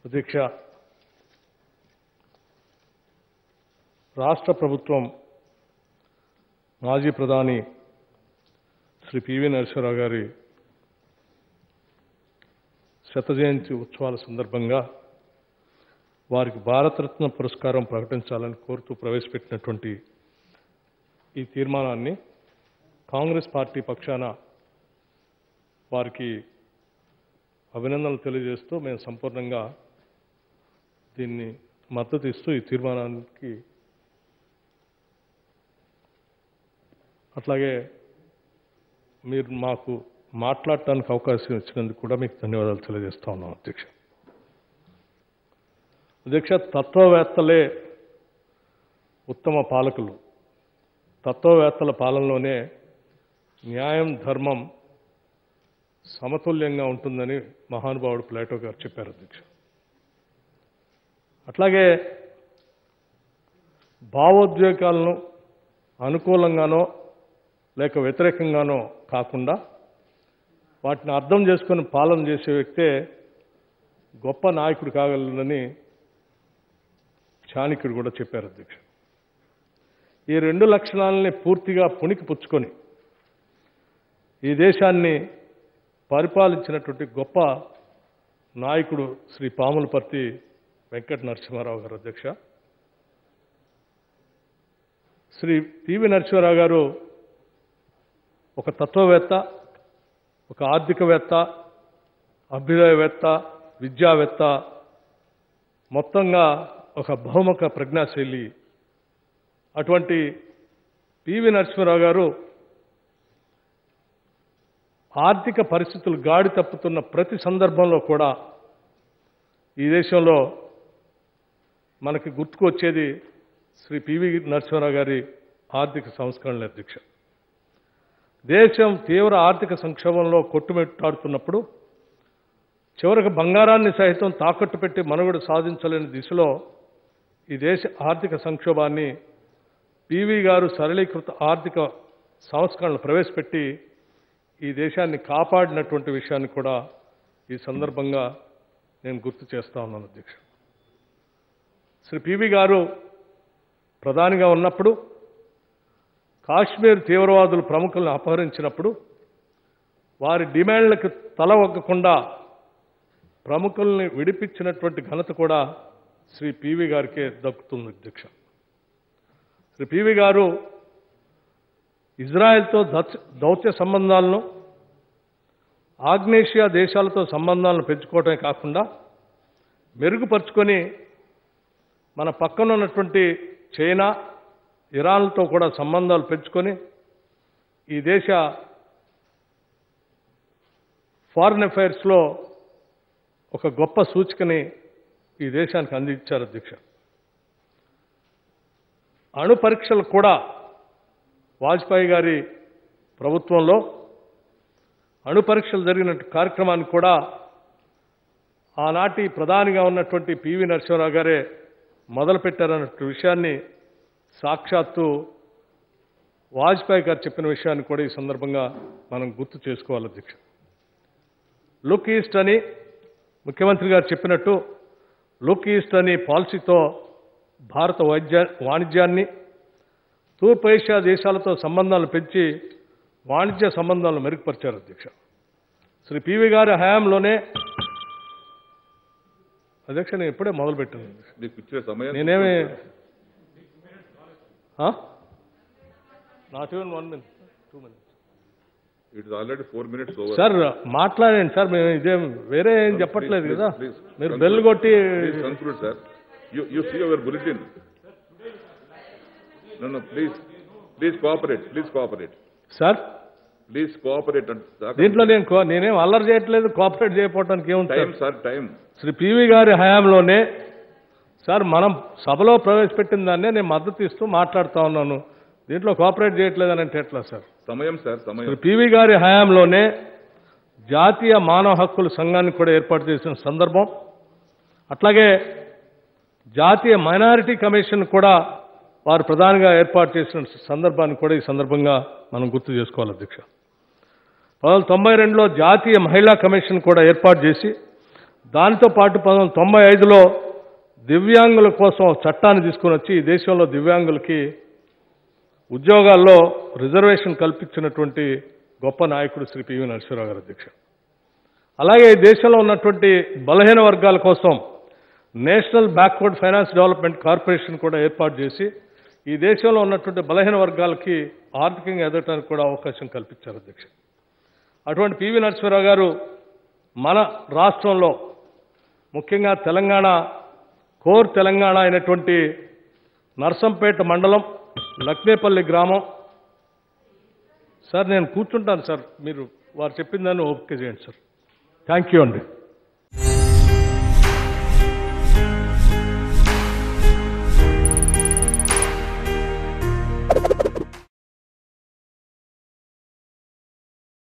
అధ్యక్ష రాష్ట్ర ప్రభుత్వం మాజీ ప్రధాని శ్రీ పివి నరసింహరావు గారి శత జయంతి ఉత్సవాల సందర్భంగా వారికి భారతరత్న పురస్కారం ప్రకటించాలని కోరుతూ ప్రవేశపెట్టినటువంటి ఈ తీర్మానాన్ని కాంగ్రెస్ పార్టీ పక్షాన వారికి అభినందనలు తెలియజేస్తూ మేము సంపూర్ణంగా దీన్ని మద్దతు ఇస్తూ ఈ తీర్మానానికి అట్లాగే మీరు మాకు మాట్లాడటానికి అవకాశం ఇచ్చినందుకు కూడా మీకు ధన్యవాదాలు తెలియజేస్తా ఉన్నాం అధ్యక్ష అధ్యక్ష తత్వవేత్తలే ఉత్తమ పాలకులు తత్వవేత్తల పాలనలోనే న్యాయం ధర్మం సమతుల్యంగా ఉంటుందని మహానుభావుడు ప్లేటో గారు చెప్పారు అధ్యక్ష అట్లాగే భావోద్వేగాలను అనుకూలంగానో లేక వ్యతిరేకంగానో కాకుండా వాటిని అర్థం చేసుకొని పాలన చేసే వ్యక్తే గొప్ప నాయకుడు కాగలనని చాణక్యుడు కూడా చెప్పారు అధ్యక్ష ఈ రెండు లక్షణాలని పూర్తిగా పుణికి పుచ్చుకొని ఈ దేశాన్ని పరిపాలించినటువంటి గొప్ప నాయకుడు శ్రీ పాములపర్తి వెంకట నరసింహారావు గారు అధ్యక్ష శ్రీ పివి నరసింహారావు గారు ఒక తత్వవేత్త ఒక ఆర్థికవేత్త అభ్యుదయవేత్త విద్యావేత్త మొత్తంగా ఒక బహుముఖ ప్రజ్ఞాశైలి అటువంటి పివి నరసింహారావు గారు ఆర్థిక పరిస్థితులు గాడి తప్పుతున్న ప్రతి సందర్భంలో కూడా ఈ దేశంలో మనకి గుర్తుకొచ్చేది శ్రీ పివి నరసింహారావు గారి ఆర్థిక సంస్కరణల అధ్యక్ష దేశం తీవ్ర ఆర్థిక సంక్షోభంలో కొట్టుమిట్టాడుతున్నప్పుడు చివరకు బంగారాన్ని సైతం తాకట్టు పెట్టి మనుగడ సాధించలేని దిశలో ఈ దేశ ఆర్థిక సంక్షోభాన్ని పివి గారు సరళీకృత ఆర్థిక సంస్కరణలు ప్రవేశపెట్టి ఈ దేశాన్ని కాపాడినటువంటి విషయాన్ని కూడా ఈ సందర్భంగా నేను గుర్తు చేస్తా ఉన్నాను అధ్యక్ష శ్రీ పివి గారు ప్రధానిగా ఉన్నప్పుడు కాశ్మీర్ తీవ్రవాదులు ప్రముఖులను అపహరించినప్పుడు వారి డిమాండ్లకు తల ఒగ్గకుండా ప్రముఖుల్ని విడిపించినటువంటి ఘనత కూడా శ్రీ పివి గారికే దక్కుతుంది అధ్యక్ష శ్రీ పివి గారు ఇజ్రాయెల్తో దౌత్య- దౌత్య సంబంధాలను ఆగ్నేషియా దేశాలతో సంబంధాలను పెంచుకోవటమే కాకుండా మెరుగుపరుచుకొని మన పక్కన ఉన్నటువంటి చైనా ఇరాన్లతో కూడా సంబంధాలు పెంచుకొని ఈ దేశ ఫారిన్ అఫైర్స్లో ఒక గొప్ప సూచికని ఈ దేశానికి అందించారు అధ్యక్ష అణు పరీక్షలు కూడా వాజ్పేయి గారి ప్రభుత్వంలో అణు పరీక్షలు జరిగిన కార్యక్రమాన్ని కూడా ఆనాటి ప్రధానిగా ఉన్నటువంటి పివి నరసింహరావు గారే మొదలుపెట్టారన్న విషయాన్ని సాక్షాత్తు వాజ్పేయి గారు చెప్పిన విషయాన్ని కూడా ఈ సందర్భంగా మనం గుర్తు చేసుకోవాలి అధ్యక్ష లుక్ ఈస్ట్ అని ముఖ్యమంత్రి గారు చెప్పినట్టు లుక్ ఈస్ట్ అని పాలసీతో భారత వైద్య వాణిజ్యాన్ని తూర్పు ఏషియా దేశాలతో సంబంధాలు పెంచి వాణిజ్య సంబంధాలను మెరుగుపరిచారు అధ్యక్ష శ్రీ పివి గారి హయాంలోనే అధ్యక్ష నేను ఇప్పుడే మొదలుపెట్టాను మీకు ఇచ్చే సమయం నేనేమి not even one minute two minutes it is already four minutes over sir మాట్లాడండి సార్ మేము ఇదేం వేరే ఏం చెప్పట్లేదు కదా మీరు బెల్ కొట్టి please conclude sir you you see our bulletin no no please please cooperate please cooperate sir please cooperate దీంట్లో నేను కో- నేనేం అల్లరి చేయట్లేదు కోఆపరేట్ చేయకపోవడానికి ఏముంటుంది time sir time Shri PV గారి హయాంలోనే సార్ మనం సభలో ప్రవేశపెట్టిన దాన్నే నేను మద్దతు ఇస్తూ మాట్లాడుతా ఉన్నాను దీంట్లో కోఆపరేట్ చేయట్లేదని అంటే ఎట్లా సార్ సమయం సార్ సమయం శ్రీ పివి గారి హయాంలోనే జాతీయ మానవ హక్కుల సంఘాన్ని కూడా ఏర్పాటు చేసిన సందర్భం అట్లాగే జాతీయ మైనారిటీ కమిషన్ కూడా వారు ప్రధానంగా ఏర్పాటు చేసిన సందర్భాన్ని కూడా ఈ సందర్భంగా మనం గుర్తు చేసుకోవాలి అధ్యక్ష పంతొమ్మిది తొంభై రెండులో జాతీయ మహిళా కమిషన్ కూడా ఏర్పాటు చేసి దానితో పాటు పంతొమ్మిది వందల తొంభై ఐదులో దివ్యాంగుల కోసం ఒక చట్టాన్ని తీసుకుని వచ్చి ఈ దేశంలో దివ్యాంగులకి ఉద్యోగాల్లో రిజర్వేషన్ కల్పించినటువంటి గొప్ప నాయకుడు శ్రీ పివి నరసింహరావు గారు అధ్యక్ష అలాగే ఈ దేశంలో ఉన్నటువంటి బలహీన వర్గాల కోసం national backward finance development corporation కూడా ఏర్పాటు చేసి ఈ దేశంలో ఉన్నటువంటి బలహీన వర్గాలకి ఆర్థికంగా ఎదగటానికి కూడా అవకాశం కల్పించారు అధ్యక్ష అటువంటి పివి నరసింహరావు గారు మన రాష్ట్రంలో ముఖ్యంగా తెలంగాణ కోర్ తెలంగాణ అయినటువంటి నర్సంపేట మండలం లక్నేపల్లి గ్రామం సార్ నేను కూర్చుంటాను సార్ మీరు వారు చెప్పిందని ఓపిక చేయండి సార్ థ్యాంక్ యూ అండి